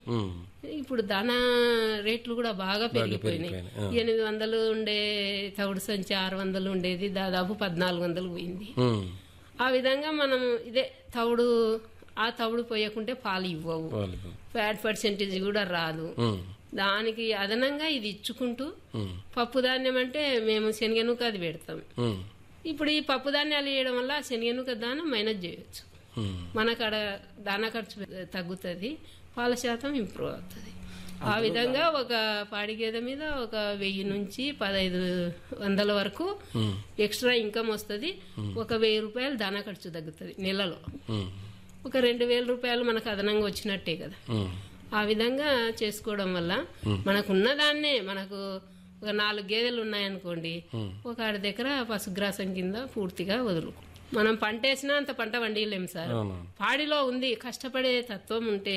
ఉమ్. ఇప్పుడు ధన రేట్లు కూడా బాగా పెరిగిపోయినాయి పెరిగిపోయినాయి, ఆ. ఎనిమిది వందలు ఉండే తవుడు సంచి ఆరు వందలు ఉండేది దాదాపు పద్నాలుగు వందలు పోయింది ఉమ్. ఆ విధంగా మనం ఇదే తవుడు ఆ తవుడు పోయకుంటే పాలు ఇవ్వవు వాళ్ళు. ఫ్యాట్ పర్సెంటేజ్ కూడా రాదు ఉమ్. దానికి అదనంగా ఇది ఇచ్చుకుంటూ ఉమ్. పప్పు ధాన్యం అంటే మేము శనగనుక అది పెడతాం ఉమ్. ఇప్పుడు ఈ పప్పు ధాన్యాలు వేయడం వల్ల ఆ శనగనుక దానం మైనస్ చేయొచ్చు ఉమ్. మనకాడ దానా ఖర్చు తగ్గుతుంది పాల శాతం ఇంప్రూవ్ అవుతుంది ఆ విధంగా ఒక పాడి గేదె మీద ఒక వెయ్యి నుంచి పదహైదు వందల వరకు ఉమ్. ఎక్స్ట్రా ఇన్కమ్ వస్తుంది ఒక వెయ్యి రూపాయలు దానా ఖర్చు తగ్గుతుంది నెలలో ఉమ్. ఒక రెండు వేల రూపాయలు మనకు అదనంగా వచ్చినట్టే కదా ఉమ్. ఆ విధంగా చేసుకోవడం వల్ల మనకున్న దాన్నే మనకు ఒక నాలుగు గేదెలు ఉన్నాయనుకోండి ఒక ఆడి దగ్గర పశుగ్రాసం కింద పూర్తిగా వదులుకో మనం పంట వేసినా అంత పంట వండిలేం సార్ అవును. పాడిలో ఉంది కష్టపడే తత్వం ఉంటే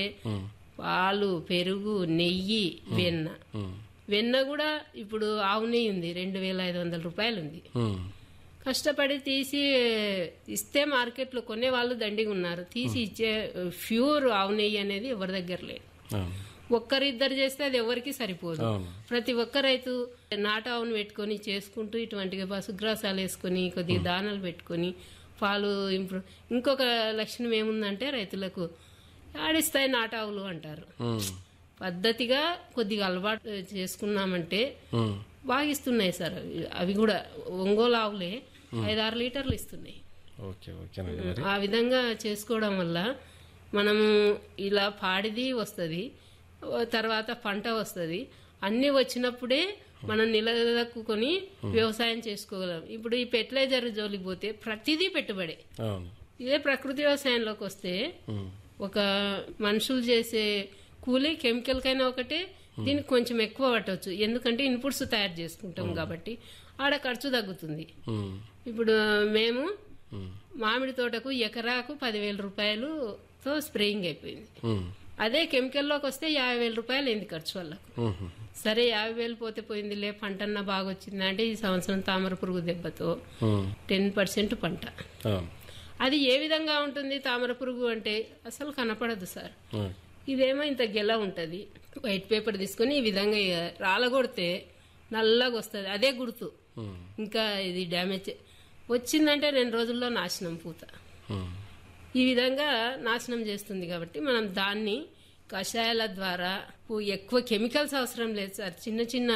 పాలు పెరుగు నెయ్యి వెన్న ఉమ్. వెన్న కూడా ఇప్పుడు ఆవు నెయ్యి ఉంది రెండు వేల ఐదు వందల రూపాయలు ఉంది ఉమ్. కష్టపడి తీసి ఇస్తే మార్కెట్లో కొనే వాళ్ళు దండిగా ఉన్నారు తీసి ఇచ్చే ప్యూర్ ఆవు నెయ్యి అనేది ఎవరి దగ్గర లేదు అవును. ఒక్కరిద్దరు చేస్తే అది ఎవరికి సరిపోదు అవును. ప్రతి ఒక్క రైతు నాటు ఆవును పెట్టుకొని చేసుకుంటూ ఇటువంటి పశుగ్రాసాలు వేసుకొని కొద్దిగా దానాలు పెట్టుకొని పాలు ఇంప్రూవ్ ఇంకొక లక్షణం ఏముందంటే రైతులకు ఆడిస్తాయి నాటు ఆవులు అంటారు ఉమ్. పద్ధతిగా కొద్దిగా అలవాటు చేసుకున్నామంటే ఉమ్. బాగా ఇస్తున్నాయి సార్ అవి- అవి కూడా ఒంగోలు ఆవులే ఐదారు లీటర్లు ఇస్తున్నాయి ఓకే ఓకేనండి మరి ఆ విధంగా చేసుకోవడం వల్ల మనము ఇలా పాడిది వస్తుంది తర్వాత పంట వస్తుంది అన్ని వచ్చినప్పుడే మనం నిలదొక్కుని వ్యవసాయం చేసుకోగలం ఇప్పుడు ఈ ఫెర్టిలైజర్ జోలికి పోతే ప్రతిదీ పెట్టుబడే అవును ఇదే ప్రకృతి వ్యవసాయంలోకి వస్తే ఉమ్. ఒక మనుషులు చేసే కూలీ కెమికల్ కైనా ఒకటే దీనికి కొంచెం ఎక్కువ పట్టవచ్చు ఎందుకంటే ఇన్పుట్స్ తయారు చేసుకుంటాం కాబట్టి ఆడ ఖర్చు తగ్గుతుంది ఉమ్. ఇప్పుడు మేము ఉమ్. మామిడి తోటకు ఎకరాకు పదివేల రూపాయలుతో స్ప్రేయింగ్ అయిపోయింది ఉమ్. అదే కెమికల్లోకి వస్తే యాభై వేల రూపాయలు అయింది ఖర్చు వాళ్ళకు ఉమ్. సరే యాభై వేలు పోతే పోయిందిలే పంటన్నా బాగా వచ్చింది అంటే ఈ సంవత్సరం తామర పురుగు దెబ్బతో ఉమ్. టెన్ పర్సెంట్ పంట అవును అది ఏ విధంగా ఉంటుంది తామర పురుగు అంటే అసలు కనపడదు సార్ ఉమ్. ఇదేమో ఇంత గెల ఉంటుంది వైట్ పేపర్ తీసుకొని ఈ విధంగా ఇక రాలగొడితే నల్లగా వస్తుంది అదే గుర్తు ఉమ్. ఇంకా ఇది డ్యామేజ్ వచ్చిందంటే రెండు రోజుల్లో నాశనం పూత ఉమ్. ఈ విధంగా నాశనం చేస్తుంది కాబట్టి మనం దాన్ని కషాయాల ద్వారా పు- ఎక్కువ కెమికల్స్ అవసరం లేదు సార్ చిన్న చిన్న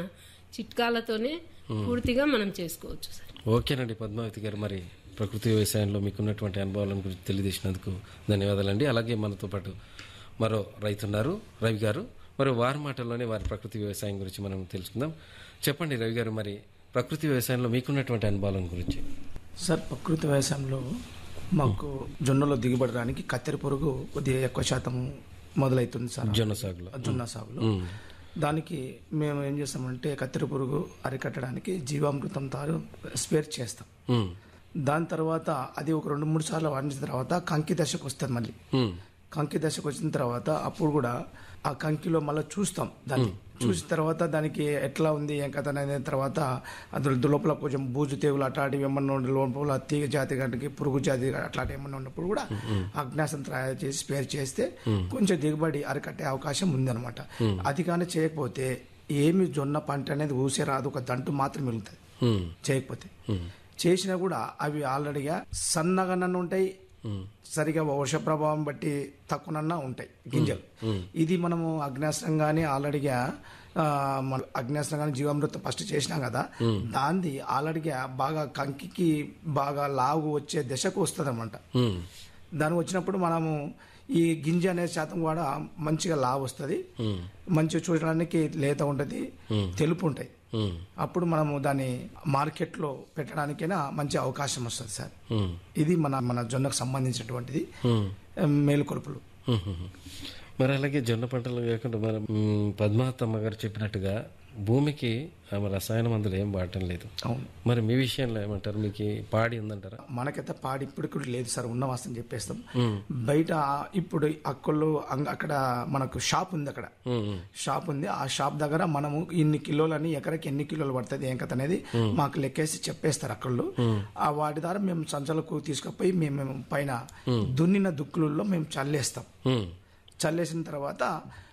చిట్కాలతోనే పూర్తిగా మనం చేసుకోవచ్చు సార్ ఓకేనండి పద్మావతి గారు మరి ప్రకృతి వ్యవసాయంలో మీకున్నటువంటి అనుభవాలను గురించి తెలియజేసినందుకు ధన్యవాదాలండి అలాగే మనతో పాటు మరో రైతున్నారు రవి గారు మరి వారి మాటల్లోనే వారి ప్రకృతి వ్యవసాయం గురించి మనం తెలుసుకుందాం చెప్పండి రవి గారు మరి ప్రకృతి వ్యవసాయంలో మీకున్నటువంటి అనుభవాలను గురించి సార్ ప్రకృతి వ్యవసాయంలో మాకు జొన్నలో దిగుబడి రానికి కత్తెర పురుగు కొద్దిగా ఎక్కువ శాతం మొదలవుతుంది సార్ జొన్న సాగులో జొన్న సాగులో ఉమ్. దానికి మేము ఏం చేస్తామంటే కత్తెర పురుగు అరికట్టడానికి జీవామృతం తారు స్పేర్ చేస్తాం ఉమ్. దాని తర్వాత అది ఒక రెండు మూడు సార్లు వాడిన తర్వాత కంకి దశకు వస్తుంది మళ్ళీ ఉమ్. కంకి దశకు వచ్చిన తర్వాత అప్పుడు కూడా ఆ కంకిలో మళ్ళీ చూస్తాం దాన్ని చూసిన తర్వాత దానికి ఎట్లా ఉంది ఏం కథ అనేది తర్వాత అందులో లోపల కొంచెం బూజు తెగులు అట్లాంటివి ఏమన్నా ఉండి లోపల తీగ జాతి గంటకి పురుగు జాతి అట్లాంటివి ఏమన్నా ఉన్నప్పుడు కూడా అజ్ఞాసం తయారు చేసి స్పేర్ చేస్తే కొంచెం దిగుబడి అరికట్టే అవకాశం ఉందన్నమాట అది కానీ చేయకపోతే ఏమి జొన్న పంట అనేది ఊసే రాదు ఒక దంటు మాత్రం మిగులుతుంది ఉమ్. చేయకపోతే ఉమ్. చేసినా కూడా అవి ఆల్రెడీగా సన్నగా నన్ను ఉంటాయి ఉమ్. సరిగా వర్ష ప్రభావం బట్టి తక్కువనన్నా ఉంటాయి గింజలు ఇది మనము అగ్నేస్త్రం కానీ ఆల్రెడీగా ఆ, మన అగ్నేస్త్రం కానీ జీవామృతం ఫస్ట్ చేసినాం కదా దాంది ఆల్రెడీగా బాగా కంకికి బాగా లాగు వచ్చే దశకు వస్తుంది అనమాట ఉమ్. దాని వచ్చినప్పుడు మనము ఈ గింజ అనే శాతం కూడా మంచిగా లావు వస్తుంది ఉమ్. మంచిగా చూడడానికి లేత ఉంటుంది తెలుపు ఉంటాయి ఉమ్. అప్పుడు మనము దాన్ని మార్కెట్లో పెట్టడానికైనా మంచి అవకాశం వస్తుంది సార్ ఉమ్. ఇది మన మన జొన్నకు సంబంధించినటువంటిది ఉమ్. మేలుకొలుపులు మ్మ్. మరి అలాగే జొన్న పంటలు కాకుండా మన మ్, పద్మావతమ్మ గారు చెప్పినట్టుగా భూమికి ఆమె రసాయన మందులు ఏం వాడటం లేదు అవును మరి మీ విషయంలో ఏమంటారు మీకు ఈ పాడి ఉందంటారా మనకైతే పాడి ఇప్పుడు కూడా లేదు సార్ ఉన్న వాస్తవం చెప్పేస్తాం బయట ఇప్పుడు అక్కళ్ళు అంగ- అక్కడ మనకు షాప్ ఉంది అక్కడ మ్మ్. షాప్ ఉంది ఆ షాప్ దగ్గర మనము ఇన్ని కిలోలని ఎకరకి ఎన్ని కిలోలు పడుతుంది ఏం కథ అనేది మాకు లెక్కేసి చెప్పేస్తారు అక్కళ్ళు ఆ వాటి ద్వారా మేము సంచలకు తీసుకుపోయి మేము మేము పైన దున్నిన దుక్కులలో మేము చల్లేస్తాం మ్మ్. చల్లేసిన తర్వాత